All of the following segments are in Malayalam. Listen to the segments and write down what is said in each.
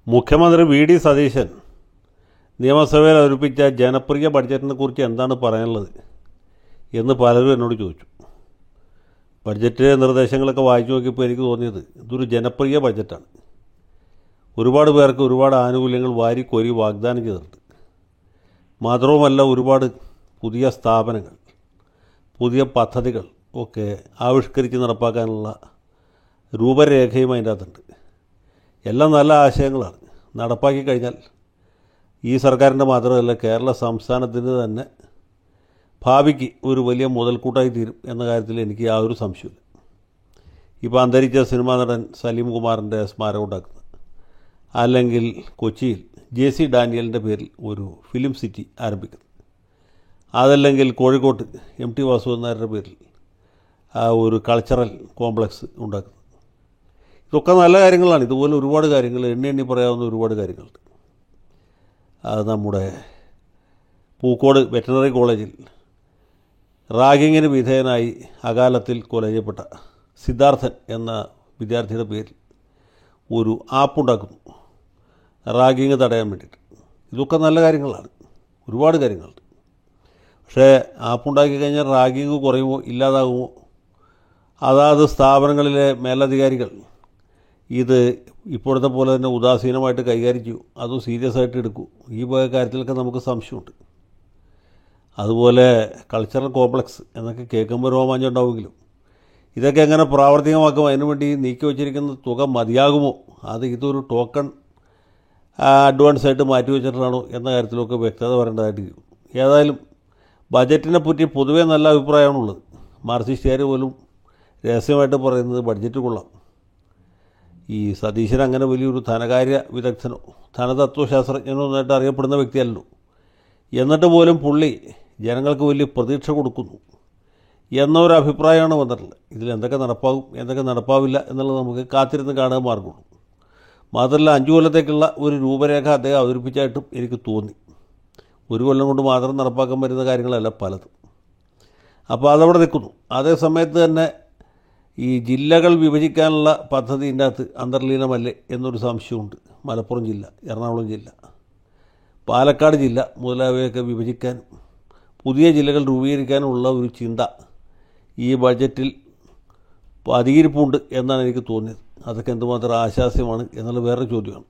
മുഖ്യമന്ത്രി വി ഡി സതീശൻ നിയമസഭയിൽ അവതരിപ്പിച്ച ജനപ്രിയ ബഡ്ജറ്റിനെ കുറിച്ച് എന്താണ് പറയാനുള്ളത് എന്ന് പലരും എന്നോട് ചോദിച്ചു ബഡ്ജറ്റിലെ നിർദ്ദേശങ്ങളൊക്കെ വായിച്ചു നോക്കിയപ്പോൾ എനിക്ക് തോന്നിയത് ഇതൊരു ജനപ്രിയ ബഡ്ജറ്റാണ് ഒരുപാട് പേർക്ക് ഒരുപാട് ആനുകൂല്യങ്ങൾ വാരി കോരി വാഗ്ദാനം ചെയ്തിട്ടുണ്ട് മാത്രവുമല്ല ഒരുപാട് പുതിയ സ്ഥാപനങ്ങൾ പുതിയ പദ്ധതികൾ ഒക്കെ ആവിഷ്കരിച്ച് നടപ്പാക്കാനുള്ള രൂപരേഖയും അതിൻ്റെ അകത്തുണ്ട് എല്ലാം നല്ല ആശയങ്ങളാണ് നടപ്പാക്കി കഴിഞ്ഞാൽ ഈ സർക്കാരിൻ്റെ മാത്രമല്ല കേരള സംസ്ഥാനത്തിന് തന്നെ ഭാവിക്ക് ഒരു വലിയ മുതൽക്കൂട്ടായി തീരും എന്ന കാര്യത്തിൽ എനിക്ക് യാതൊരു സംശയമില്ല ഇപ്പോൾ അന്തരിച്ച സിനിമാ നടൻ സലീം കുമാറിൻ്റെ സ്മാരകം ഉണ്ടാക്കുന്നത് അല്ലെങ്കിൽ കൊച്ചിയിൽ ജെ സി ഡാനിയലിൻ്റെ പേരിൽ ഒരു ഫിലിം സിറ്റി ആരംഭിക്കുന്നത് അതല്ലെങ്കിൽ കോഴിക്കോട്ട് എം ടി വാസുദേവനായരുടെ പേരിൽ ആ ഒരു കൾച്ചറൽ കോംപ്ലക്സ് ഉണ്ടാക്കുന്നത് ഇതൊക്കെ നല്ല കാര്യങ്ങളാണ് ഇതുപോലെ ഒരുപാട് കാര്യങ്ങൾ എണ്ണി എണ്ണി പറയാവുന്ന ഒരുപാട് കാര്യങ്ങളുണ്ട് അത് നമ്മുടെ പൂക്കോട് വെറ്ററിനറി കോളേജിൽ റാഗിങ്ങിന് വിധേയനായി അകാലത്തിൽ കൊല ചെയ്യപ്പെട്ട സിദ്ധാർത്ഥൻ എന്ന വിദ്യാർത്ഥിയുടെ പേരിൽ ഒരു ആപ്പ് ഉണ്ടാക്കുന്നു റാഗിങ് തടയാൻ വേണ്ടിയിട്ട് ഇതൊക്കെ നല്ല കാര്യങ്ങളാണ് ഒരുപാട് കാര്യങ്ങളുണ്ട് പക്ഷേ ആപ്പ് ഉണ്ടാക്കി കഴിഞ്ഞാൽ റാഗിങ് കുറയുമോ ഇല്ലാതാകുമോ അതാത് സ്ഥാപനങ്ങളിലെ മേലധികാരികൾ ഇത് ഇപ്പോഴത്തെ പോലെ തന്നെ ഉദാസീനമായിട്ട് കൈകാര്യം ചെയ്യൂ അതോ സീരിയസ് ആയിട്ട് എടുക്കൂ ഈ വക കാര്യത്തിലൊക്കെ നമുക്ക് സംശയമുണ്ട് അതുപോലെ കൾച്ചറൽ കോംപ്ലക്സ് എന്നൊക്കെ കേൾക്കുമ്പോൾ രോമാഞ്ചം ഉണ്ടാവുമെങ്കിലും ഇതൊക്കെ എങ്ങനെ പ്രാവർത്തികമാക്കും അതിനുവേണ്ടി നീക്കി വച്ചിരിക്കുന്ന തുക മതിയാകുമോ അത് ഇതൊരു ടോക്കൺ അഡ്വാൻസ് ആയിട്ട് മാറ്റി വെച്ചിട്ടാണോ എന്ന കാര്യത്തിലൊക്കെ വ്യക്തത വരേണ്ടതായിട്ട് ഇരിക്കും ഏതായാലും ബജറ്റിനെ പറ്റി പൊതുവേ നല്ല അഭിപ്രായമാണുള്ളത് മാർക്സിസ്റ്റുകാർ പോലും രഹസ്യമായിട്ട് പറയുന്നത് ബഡ്ജറ്റ് കൊള്ളാം ഈ സതീശൻ അങ്ങനെ വലിയൊരു ധനകാര്യ വിദഗ്ധനോ ധനതത്വശാസ്ത്രജ്ഞനോ എന്നായിട്ട് അറിയപ്പെടുന്ന വ്യക്തിയല്ലോ എന്നിട്ട് പോലും പുള്ളി ജനങ്ങൾക്ക് വലിയ പ്രതീക്ഷ കൊടുക്കുന്നു എന്നൊരു അഭിപ്രായമാണ് വന്നിട്ടുള്ളത് ഇതിൽ എന്തൊക്കെ നടപ്പാകും എന്തൊക്കെ നടപ്പാവില്ല എന്നുള്ളത് നമുക്ക് കാത്തിരുന്ന് കാണാൻ മാർഗമുള്ളൂ മാത്രമല്ല അഞ്ചു കൊല്ലത്തേക്കുള്ള ഒരു രൂപരേഖ അദ്ദേഹം അവതരിപ്പിച്ചായിട്ടും എനിക്ക് തോന്നി ഒരു കൊല്ലം കൊണ്ട് മാത്രം നടപ്പാക്കാൻ പറ്റുന്ന കാര്യങ്ങളല്ല പലതും അപ്പോൾ അതവിടെ നിൽക്കുന്നു അതേ സമയത്ത് തന്നെ ഈ ജില്ലകൾ വിഭജിക്കാനുള്ള പദ്ധതി ഇതിൻ്റെ അകത്ത് അന്തർലീനമല്ലേ എന്നൊരു സംശയമുണ്ട് മലപ്പുറം ജില്ല എറണാകുളം ജില്ല പാലക്കാട് ജില്ല മുതലായവയൊക്കെ വിഭജിക്കാനും പുതിയ ജില്ലകൾ രൂപീകരിക്കാനുമുള്ള ഒരു ചിന്ത ഈ ബഡ്ജറ്റിൽ അധികരിപ്പുണ്ട് എന്നാണ് എനിക്ക് തോന്നിയത് അതൊക്കെ എന്തുമാത്രം ആശാസ്യമാണ് എന്നുള്ള വേറെ ചോദ്യമാണ്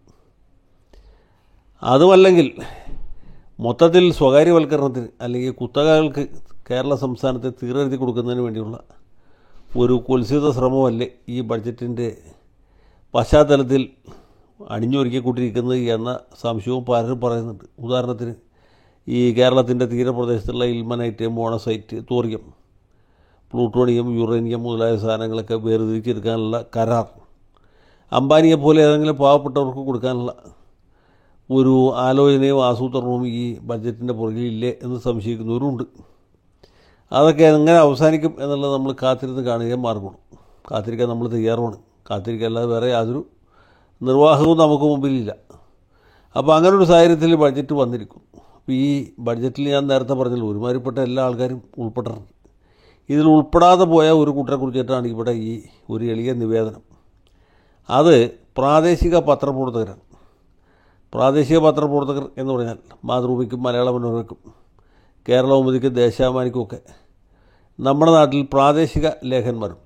അതുമല്ലെങ്കിൽ മൊത്തത്തിൽ സ്വകാര്യവൽക്കരണത്തിന് അല്ലെങ്കിൽ കുത്തകകൾക്ക് കേരള സംസ്ഥാനത്തെ തീരെഴുതി കൊടുക്കുന്നതിന് വേണ്ടിയുള്ള ഒരു കുൽസിത ശ്രമമല്ലേ ഈ ബഡ്ജറ്റിൻ്റെ പശ്ചാത്തലത്തിൽ അണിഞ്ഞൊരുക്കിക്കൊണ്ടിരിക്കുന്നത് എന്ന സംശയവും പലരും പറയുന്നുണ്ട് ഉദാഹരണത്തിന് ഈ കേരളത്തിൻ്റെ തീരപ്രദേശത്തുള്ള ilmenite monazite thorium plutonium uranium മുതലായ സാധനങ്ങളൊക്കെ വേർതിരിച്ചെടുക്കാനുള്ള കരാർ അംബാനിയെ പോലെ ഏതെങ്കിലും പാവപ്പെട്ടവർക്ക് കൊടുക്കാനുള്ള ഒരു ആലോചനയും ആസൂത്രണവും ഈ ബഡ്ജറ്റിൻ്റെ പുറകിലില്ലേ എന്ന് സംശയിക്കുന്നവരുമുണ്ട് അതൊക്കെ എങ്ങനെ അവസാനിക്കും എന്നുള്ളത് നമ്മൾ കാത്തിരുന്ന് കാണുകയും മാർഗമാണ് കാത്തിരിക്കാൻ നമ്മൾ തയ്യാറുമാണ് കാത്തിരിക്കാൻ അല്ലാതെ വേറെ യാതൊരു നിർവാഹവും നമുക്ക് മുമ്പിലില്ല അപ്പോൾ അങ്ങനെ ഒരു സാഹചര്യത്തിൽ ബഡ്ജറ്റ് വന്നിരിക്കും അപ്പോൾ ഈ ബഡ്ജറ്റിൽ ഞാൻ നേരത്തെ പറഞ്ഞല്ലോ ഒരുമാതിരിപ്പെട്ട എല്ലാ ആൾക്കാരും ഉൾപ്പെട്ടിട്ടുണ്ട് ഇതിൽ ഉൾപ്പെടാതെ പോയ ഒരു കൂട്ടരെ കുറിച്ചിട്ടാണ് ഇവിടെ ഈ ഒരു എളിയ നിവേദനം അത് പ്രാദേശിക പത്രപ്രവർത്തകരാണ് പ്രാദേശിക പത്രപ്രവർത്തകർ എന്ന് പറഞ്ഞാൽ മാതൃഭൂമിക്കും മലയാള മനോരമയ്ക്കും കേരളകൗമുദിക്കും ദേശാഭിമാനിക്കുമൊക്കെ നമ്മുടെ നാട്ടിൽ പ്രാദേശിക ലേഖന്മാരുണ്ട്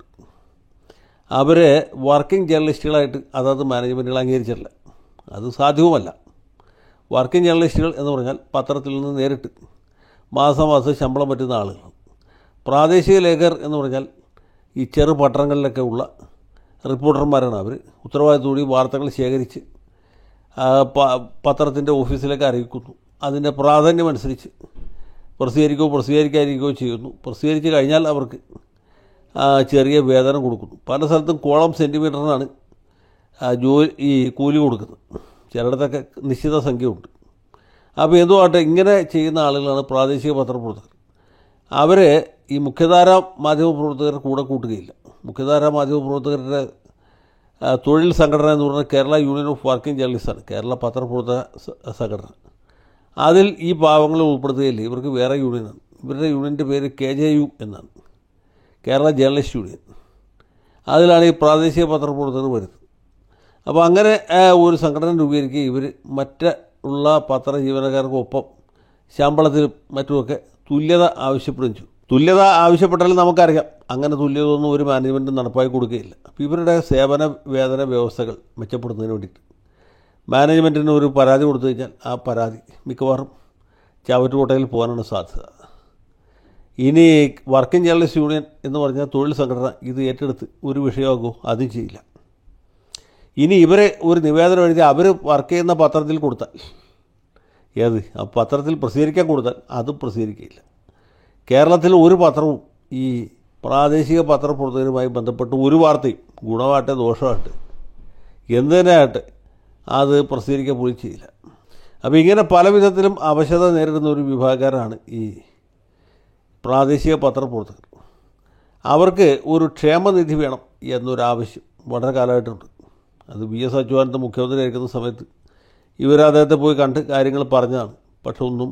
അവരെ വർക്കിംഗ് ജേർണലിസ്റ്റുകളായിട്ട് അതത് മാനേജ്മെൻറ്റുകൾ അംഗീകരിച്ചിട്ടില്ല അത് സാധ്യവുമല്ല വർക്കിംഗ് ജേർണലിസ്റ്റുകൾ എന്ന് പറഞ്ഞാൽ പത്രത്തിൽ നിന്ന് നേരിട്ട് മാസം മാസം ശമ്പളം പറ്റുന്ന ആളുകൾ പ്രാദേശിക ലേഖകർ എന്ന് പറഞ്ഞാൽ ഈ ചെറു പട്ടണങ്ങളിലൊക്കെ ഉള്ള റിപ്പോർട്ടർമാരാണ് അവർ ഉത്തരവാദിത്തോടെ വാർത്തകൾ ശേഖരിച്ച് പത്രത്തിൻ്റെ ഓഫീസിലേക്ക് അറിയിക്കുന്നു അതിൻ്റെ പ്രാധാന്യമനുസരിച്ച് പ്രസിദ്ധീകരിക്കുകയോ പ്രസിദ്ധീകരിക്കാതിരിക്കുകയോ ചെയ്യുന്നു പ്രസിദ്ധീകരിച്ച് കഴിഞ്ഞാൽ അവർക്ക് ചെറിയ വേതനം കൊടുക്കുന്നു പല സ്ഥലത്തും കോളം സെൻറ്റിമീറ്ററിനാണ് ജോലി ഈ കൂലി കൊടുക്കുന്നത് ചിലയിടത്തൊക്കെ നിശ്ചിത സംഖ്യയുണ്ട് അപ്പോൾ എന്തോ ആട്ടെ ഇങ്ങനെ ചെയ്യുന്ന ആളുകളാണ് പ്രാദേശിക പത്രപ്രവർത്തകർ അവരെ ഈ മുഖ്യധാര മാധ്യമപ്രവർത്തകർ കൂടെ കൂട്ടുകയില്ല മുഖ്യധാര മാധ്യമപ്രവർത്തകരുടെ തൊഴിൽ സംഘടന എന്ന് പറഞ്ഞാൽ കേരള യൂണിയൻ ഓഫ് വർക്കിംഗ് ജേർണലിസ്റ്റാണ് കേരള പത്രപ്രവർത്തക സംഘടന അതിൽ ഈ പാവങ്ങളെ ഉൾപ്പെടുത്തുകയില്ല ഇവർക്ക് വേറെ യൂണിയനാണ് ഇവരുടെ യൂണിയൻ്റെ പേര് കെ ജെ യു എന്നാണ് കേരള ജേർണലിസ്റ്റ് യൂണിയൻ അതിലാണ് ഈ പ്രാദേശിക പത്രപ്രവർത്തകർ വരുന്നത് അപ്പോൾ അങ്ങനെ ആ, ഒരു സംഘടന രൂപീകരിക്കുക ഇവർ മറ്റ് ഉള്ള പത്ര ജീവനക്കാർക്കൊപ്പം ശമ്പളത്തിലും മറ്റുമൊക്കെ തുല്യത ആവശ്യപ്പെടുകയും ചെയ്തു തുല്യത ആവശ്യപ്പെട്ടാലും നമുക്കറിയാം അങ്ങനെ തുല്യത ഒന്നും ഒരു മാനേജ്മെൻറ്റും നടപ്പാക്കി കൊടുക്കുകയില്ല അപ്പോൾ ഇവരുടെ സേവന വേതന വ്യവസ്ഥകൾ മെച്ചപ്പെടുന്നതിന് വേണ്ടിയിട്ട് മാനേജ്മെൻറ്റിന് ഒരു പരാതി കൊടുത്തു കഴിഞ്ഞാൽ ആ പരാതി മിക്കവാറും ചവറ്റുകോട്ടയിൽ പോകാനാണ് സാധ്യത ഇനി വർക്കിംഗ് ജേർണലിസ്റ്റ് യൂണിയൻ എന്ന് പറഞ്ഞാൽ തൊഴിൽ സംഘടന ഇത് ഏറ്റെടുത്ത് ഒരു വിഷയമാകുമോ അതും ചെയ്യില്ല ഇനി ഇവരെ ഒരു നിവേദനം എഴുതി അവർ വർക്ക് ചെയ്യുന്ന പത്രത്തിൽ കൊടുത്താൽ ഏത് ആ പത്രത്തിൽ പ്രസിദ്ധീകരിക്കാൻ കൊടുത്താൽ അതും പ്രസിദ്ധീകരിക്കില്ല കേരളത്തിൽ ഒരു പത്രവും ഈ പ്രാദേശിക പത്രപ്രവർത്തകരുമായി ബന്ധപ്പെട്ട് ഒരു വാർത്തയും ഗുണമാട്ടെ ദോഷമാട്ടെ എന്തിനാകട്ടെ അത് പ്രസിദ്ധീകരിക്കാൻ പോലും ചെയ്യില്ല അപ്പോൾ ഇങ്ങനെ പല വിധത്തിലും അവശത നേരിടുന്ന ഒരു വിഭാഗക്കാരാണ് ഈ പ്രാദേശിക പത്രപ്രവർത്തകർ അവർക്ക് ഒരു ക്ഷേമനിധി വേണം എന്നൊരാവശ്യം വളരെ കാലമായിട്ടുണ്ട് അത് വി എസ് അച്യുതാനന്ദ മുഖ്യമന്ത്രി ആയിരിക്കുന്ന സമയത്ത് ഇവർ അദ്ദേഹത്തെ പോയി കണ്ട് കാര്യങ്ങൾ പറഞ്ഞതാണ് പക്ഷെ ഒന്നും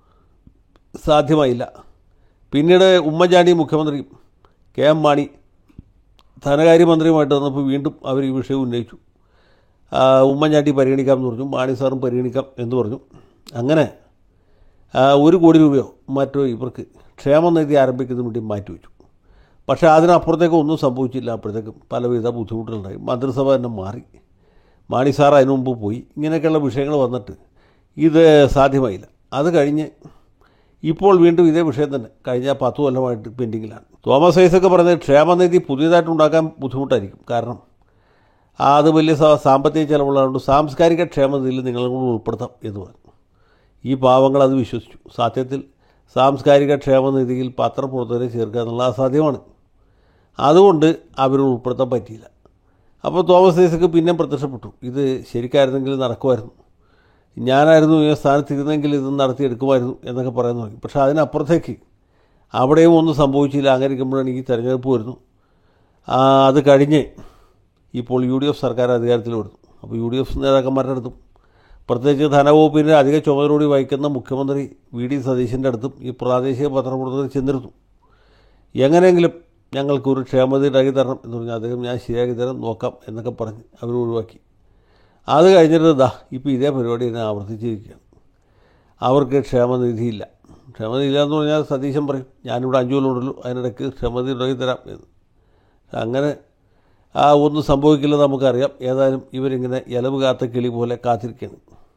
സാധ്യമായില്ല പിന്നീട് ഉമ്മൻചാണ്ടി മുഖ്യമന്ത്രിയും കെ എം മാണി ധനകാര്യമന്ത്രിയുമായിട്ട് വന്നപ്പോൾ വീണ്ടും അവർ ഈ വിഷയം ഉന്നയിച്ചു ആ, ഉമ്മൻചാണ്ടി പരിഗണിക്കാം എന്ന് പറഞ്ഞു മാണി സാറും പരിഗണിക്കാം എന്ന് പറഞ്ഞു അങ്ങനെ ആ, ഒരു കോടി രൂപയോ മറ്റോ ഇവർക്ക് ക്ഷേമനിധി ആരംഭിക്കുന്നതിന് വേണ്ടി മാറ്റിവെച്ചു പക്ഷേ അതിനപ്പുറത്തേക്ക് ഒന്നും സംഭവിച്ചില്ല അപ്പോഴത്തേക്കും പലവിധ ബുദ്ധിമുട്ടുകളുണ്ടായി മന്ത്രിസഭ തന്നെ മാറി മാണി സാർ അതിനു മുമ്പ് പോയി ഇങ്ങനെയൊക്കെയുള്ള വിഷയങ്ങൾ വന്നിട്ട് ഇത് സാധ്യമായില്ല അത് കഴിഞ്ഞ് ഇപ്പോൾ വീണ്ടും ഇതേ വിഷയം തന്നെ കഴിഞ്ഞ പത്ത് കൊല്ലമായിട്ട് പെൻഡിങ്ങിലാണ് തോമസ് ഐസക്ക് പറഞ്ഞത് ക്ഷേമനിധി പുതിയതായിട്ട് ഉണ്ടാക്കാൻ ബുദ്ധിമുട്ടായിരിക്കും കാരണം ആ, അത് വലിയ സാ- സാമ്പത്തിക ചിലവുള്ളതുകൊണ്ട് സാംസ്കാരിക ക്ഷേമനിധിയിൽ നിങ്ങളും കൂടി ഉൾപ്പെടുത്താം എന്ന് പറഞ്ഞു ഈ പാവങ്ങൾ അത് വിശ്വസിച്ചു സത്യത്തിൽ സാംസ്കാരിക ക്ഷേമനിധിയിൽ പത്രപ്രവർത്തകരെ ചേർക്കുക എന്നുള്ളത് അസാധ്യമാണ് അതുകൊണ്ട് അവർ ഉൾപ്പെടുത്താൻ പറ്റിയില്ല അപ്പോൾ തോമസ് ഐസക്ക് പിന്നെ പ്രത്യക്ഷപ്പെട്ടു ഇത് ശരിക്കായിരുന്നെങ്കിൽ നടക്കുമായിരുന്നു ഞാനായിരുന്നു ഈ സ്ഥാനത്തിരുന്നെങ്കിൽ ഇത് നടത്തിയെടുക്കുമായിരുന്നു എന്നൊക്കെ പറയാൻ തുടങ്ങി പക്ഷേ അതിനപ്പുറത്തേക്ക് അവിടെയും ഒന്നും സംഭവിച്ചില്ല അങ്ങനെ ഇരിക്കുമ്പോഴാണ് ഈ തെരഞ്ഞെടുപ്പ് വരുന്നു ആ, അത് കഴിഞ്ഞ് ഇപ്പോൾ യു ഡി എഫ് സർക്കാർ അധികാരത്തിൽ വരുന്നു അപ്പോൾ യു ഡി എഫ് നേതാക്കന്മാരുടെ അടുത്തും പ്രത്യേകിച്ച് ധനവകുപ്പിൻ്റെ അധിക ചുമതലയോടി വഹിക്കുന്ന മുഖ്യമന്ത്രി വി ഡി സതീശൻ്റെ അടുത്തും ഈ പ്രാദേശിക പത്രപ്രവർത്തകർ ചെന്നിരുന്നു എങ്ങനെയെങ്കിലും ഞങ്ങൾക്കൊരു ക്ഷേമത ഉണ്ടാക്കി തരണം എന്ന് പറഞ്ഞാൽ അദ്ദേഹം ഞാൻ ശരിയാക്കി തരാം നോക്കാം എന്നൊക്കെ പറഞ്ഞ് അവർ ഒഴിവാക്കി അത് കഴിഞ്ഞിട്ട് ദാ ഇപ്പോൾ ഇതേ പരിപാടി തന്നെ ആവർത്തിച്ചിരിക്കുകയാണ് അവർക്ക് ക്ഷേമനിധിയില്ല ക്ഷേമനിധി ഇല്ല എന്ന് പറഞ്ഞാൽ സതീശൻ പറയും ഞാനിവിടെ അഞ്ചു കൊല്ലുണ്ടല്ലോ അതിനിടയ്ക്ക് ക്ഷേമനിധി ഉണ്ടാക്കി തരാം എന്ന് അങ്ങനെ ആ ഒന്നും സംഭവിക്കില്ലെന്ന് നമുക്കറിയാം ഏതായാലും ഇവരിങ്ങനെ ഇലവ് കാത്ത കിളി പോലെ കാത്തിരിക്കുകയാണ്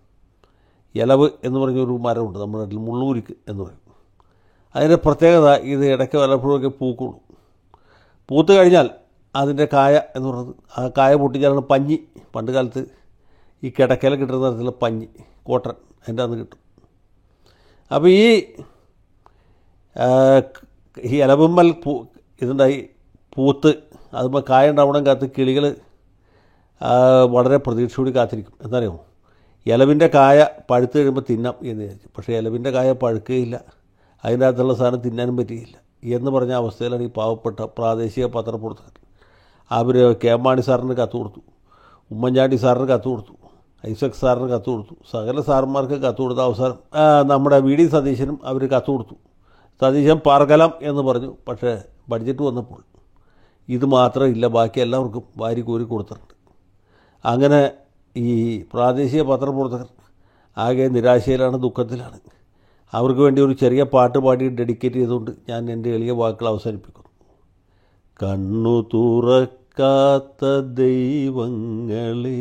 ഇലവ് എന്ന് പറഞ്ഞൊരു മരമുണ്ട് നമ്മുടെ നാട്ടിൽ മുള്ളൂരിക്ക് എന്ന് പറയും അതിൻ്റെ പ്രത്യേകത ഇത് ഇടയ്ക്ക് വല്ലപ്പോഴൊക്കെ പൂക്കുള്ളൂ പൂത്ത് കഴിഞ്ഞാൽ അതിൻ്റെ കായ എന്ന് പറയുന്നത് ആ കായ പൊട്ടിച്ചാലാണ് പഞ്ഞി പണ്ട് കാലത്ത് ഈ കിടക്കയിൽ കിട്ടുന്ന തരത്തിലുള്ള പഞ്ഞി കോട്ടൺ അതിൻ്റെ അന്ന് കിട്ടും അപ്പോൾ ഈ ആ, ഈ ഇലവുമ്മൽ പൂ ഇതുണ്ടായി പൂത്ത് അതുമ്പോൾ കായ ഉണ്ടാവണം കാത്ത് കിളികൾ വളരെ പ്രതീക്ഷയോടെ കാത്തിരിക്കും എന്നറിയാമോ ഇലവിൻ്റെ കായ പഴുത്ത് കഴിയുമ്പോൾ തിന്നാം എന്ന് വിചാരിച്ചു പക്ഷേ ഇലവിൻ്റെ കായ പഴുക്കുകയില്ല അതിൻ്റെ അകത്തുള്ള സാധനം തിന്നാനും പറ്റുകയില്ല എന്ന് പറഞ്ഞ അവസ്ഥയിലാണ് ഈ പാവപ്പെട്ട പ്രാദേശിക പത്രപ്രവർത്തകർ അവർ കെ എം മാണി സാറിന് കത്ത് കൊടുത്തു ഉമ്മൻചാണ്ടി സാറിന് കത്ത് കൊടുത്തു ഐസക് സാറിന് കത്ത് കൊടുത്തു സകല സാറന്മാർക്ക് കത്ത് കൊടുത്ത അവസാനം ആ, നമ്മുടെ വി ഡി സതീശനും അവർ കത്ത് കൊടുത്തു സതീശൻ പാർക്കലം എന്ന് പറഞ്ഞു പക്ഷേ ബഡ്ജറ്റ് വന്നപ്പോൾ ഇത് മാത്രം ഇല്ല ബാക്കി എല്ലാവർക്കും വാരി കോരി കൊടുത്തിട്ടുണ്ട് അങ്ങനെ ഈ പ്രാദേശിക പത്രപ്രവർത്തകർ ആകെ നിരാശയിലാണ് ദുഃഖത്തിലാണ് അവർക്ക് വേണ്ടി ഒരു ചെറിയ പാട്ട് പാടി ഡെഡിക്കേറ്റ് ചെയ്തുകൊണ്ട് ഞാൻ എൻ്റെ എളിയ വാക്കുകൾ അവസാനിപ്പിക്കുന്നു കണ്ണു തുറക്കാത്ത ദൈവങ്ങളെ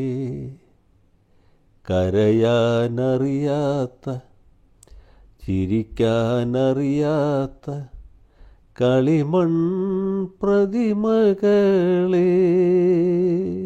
കരയാനറിയാത്ത ചിരിക്കാനറിയാത്ത കളിമൺ പ്രതിമകളേ